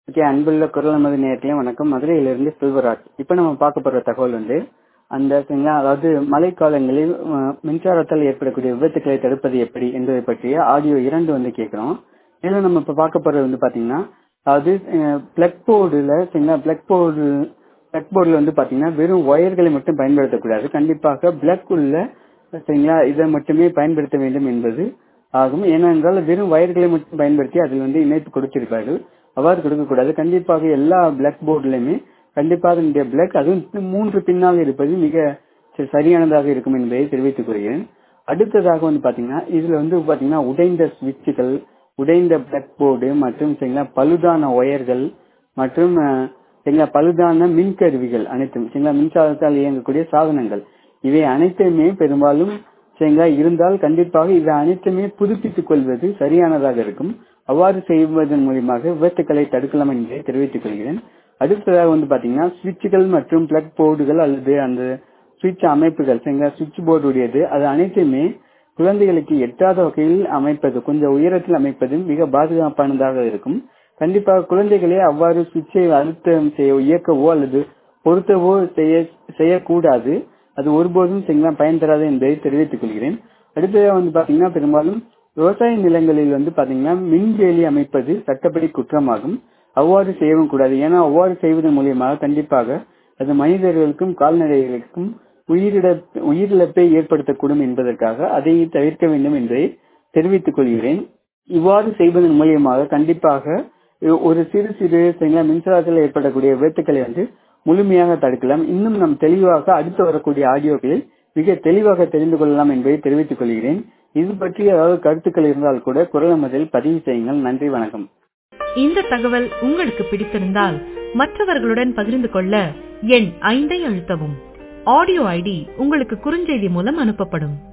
okay அன்புள்ள குரல் நமது நேயர்களே வணக்கம் மதுரையிலிருந்து செல்வராஜ் இப்போ நம்ம பார்க்க போற தகவல் வந்து அந்த சரிங்களா அதாவது மழைக்காலங்களில் அஹ், மின்சாரத்தால் ஏற்படக்கூடிய விபத்துக்களை தடுப்பது எப்படி என்பதை பற்றிய ஆடியோ இரண்டு வந்து கேட்கிறோம் இதில் நம்ம இப்போ பார்க்க போறது வந்து பாத்தீங்கன்னா அதாவது பிளக் போர்டுல சரிங்களா பிளக் போர்டு பிளக் போர்டில் வந்து பாத்தீங்கன்னா வெறும் ஒயர்களை மட்டும் பயன்படுத்தக்கூடாது கண்டிப்பாக பிளக் உள்ள சரிங்களா இதை மட்டுமே பயன்படுத்த வேண்டும் என்பது ஆகும் ஏனென்றால் வெறும் வயர்களை மட்டும் பயன்படுத்தி அதில் வந்து இணைப்பு கொடுத்திருப்பார்கள் அவ்வாறு கொடுக்கக்கூடாது கண்டிப்பாக எல்லா பிளாக் போர்டுலையுமே கண்டிப்பாக இந்த பிளாக் அதுவும் மூன்று பின்னாக இருப்பது மிக ச- சரியானதாக இருக்கும் என்பதை தெரிவித்துக் கொள்கிறேன் அடுத்ததாக வந்து பாத்தீங்கன்னா இதுல வந்து பாத்தீங்கன்னா உடைந்த சுவிட்சுகள் உடைந்த பிளாக் போர்டு மற்றும் சரிங்களா பழுதான ஒயர்கள் மற்றும் அஹ், சரிங்களா பழுதான மின்கருவிகள் அனைத்தும் சரிங்களா மின்சாரத்தால் இயங்கக்கூடிய சாதனங்கள் இவை அனைத்துமே பெரும்பாலும் சரிங்களா இருந்தால் கண்டிப்பாக இவை அனைத்துமே புதுப்பித்துக் கொள்வது சரியானதாக இருக்கும் அவ்வாறு செய்வதன் மூலியமாக விபத்துக்களை தடுக்கலாம் என்பதை தெரிவித்துக் கொள்கிறேன் அடுத்ததாக வந்து பாத்தீங்கன்னா சுவிட்சுகள் மற்றும் பிளக் போர்டுகள் அல்லது அந்த சுவிட்ச் அமைப்புகள் சரிங்களா சுவிட்ச் போர்டு உடையது அது அனைத்துமே குழந்தைகளுக்கு எட்டாத வகையில் அமைப்பது கொஞ்சம் உயரத்தில் அமைப்பது மிக பாதுகாப்பானதாக இருக்கும் கண்டிப்பாக குழந்தைகளே அவ்வாறு சுவிட்சை அழுத்தம் செய்ய இயக்கவோ அல்லது பொருத்தவோ செய்ய செய்யக்கூடாது அது ஒருபோதும் சரிங்களா பயன் தராது என்பதை தெரிவித்துக் கொள்கிறேன் அடுத்ததாக வந்து பாத்தீங்கன்னா பெரும்பாலும் விவசாய நிலங்களில் வந்து பாத்தீங்கன்னா மின்வேலி அமைப்பது சட்டப்படி குற்றமாகும் அவ்வாறு செய்யவும் கூடாது ஏன்னா அவ்வாறு செய்வதன் மூலியமாக கண்டிப்பாக அது மனிதர்களுக்கும் கால்நடைகளுக்கும் உயிரிழ உயிரிழப்பை ஏற்படுத்தக்கூடும் என்பதற்காக அதை தவிர்க்க வேண்டும் என்பதை தெரிவித்துக் கொள்கிறேன் இவ்வாறு செய்வதன் மூலியமாக கண்டிப்பாக ஒரு சிறு சிறு சரிங்களா மின்சாரத்தில் ஏற்படக்கூடிய விபத்துக்களை வந்து முழுமையாக தடுக்கலாம் இன்னும் நாம் தெளிவாக அடுத்து வரக்கூடிய ஆடியோக்களில் மிக தெளிவாக தெரிந்து கொள்ளலாம் என்பதை தெரிவித்துக் கொள்கிறேன் இது பற்றி ஏதாவது கருத்துக்கள் இருந்தால் கூட குரல் நமதில் பதிவு செய்யுங்கள் நன்றி வணக்கம் இந்த தகவல் உங்களுக்கு பிடித்திருந்தால் மற்றவர்களுடன் பகிர்ந்து கொள்ள எண் ஐந்தை அழுத்தவும் ஆடியோ ஐடி உங்களுக்கு குறுஞ்செய்தி மூலம் அனுப்பப்படும்